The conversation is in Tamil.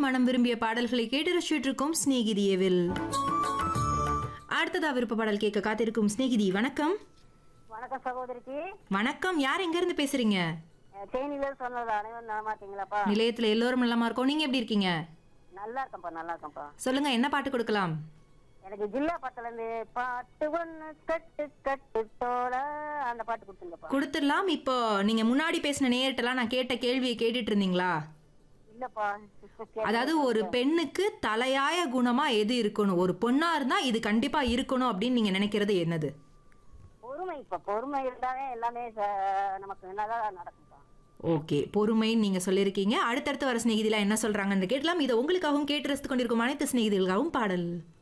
மனம் விரும்பிய பாடல்களை கேட்டு ரசிச்சுட்டு இருக்கோம் ஸ்நேகிதியவில் அடுத்ததா விருப்ப பாடல் கேட்க காத்திருக்கும் ஸ்நேகிதி வணக்கம் வணக்கம் சகோதரிக்கு வணக்கம் யார் எங்க இருந்து பேசுறீங்க அஹ் தேனியில சொன்னது அனைவரும் நலமா இருக்கீங்களாப்பா நிலையத்துல எல்லோரும் நலமா இருக்கோம் நீங்க எப்படி இருக்கீங்க நல்லா இருக்கேன்ப்பா நல்லா இருக்கேன்ப்பா சொல்லுங்க என்ன பாட்டு கொடுக்கலாம் எனக்கு ஜில்லா படத்துல இருந்து பாட்டு ஒண்ணு கட்டு கட்டு தோட அந்த பாட்டு கொடுத்துருங்கப்பா கொடுத்துடலாம் இப்போ நீங்க முன்னாடி பேசின நேரட்டெல்லாம் நான் கேட்ட கேள்வியை கேட்டுட்டு இருந்தீங்களா இல்லப்பா அதாவது ஒரு பெண்ணுக்கு தலையாய குணமா எது இருக்கணும் ஒரு பொண்ணா இருந்தா இது கண்டிப்பா இருக்கணும் அப்படின்னு நீங்க நினைக்கிறது என்னது பொறுமை இப்ப பொறுமை இருந்தாலே எல்லாமே ச- நமக்கு நல்லா நடக்கும்ப்பா ஓகே பொறுமைன்னு நீங்க சொல்லியிருக்கீங்க அடுத்தடுத்து வர சிநேகிதிலாம் என்ன சொல்றாங்கன்னு கேட்கலாம் இதை உங்களுக்காகவும் கேட்டு ரசித்து கொண்டிருக்கும் அனைத்து சிநேகிதிகளுக்காகவும் பாடல்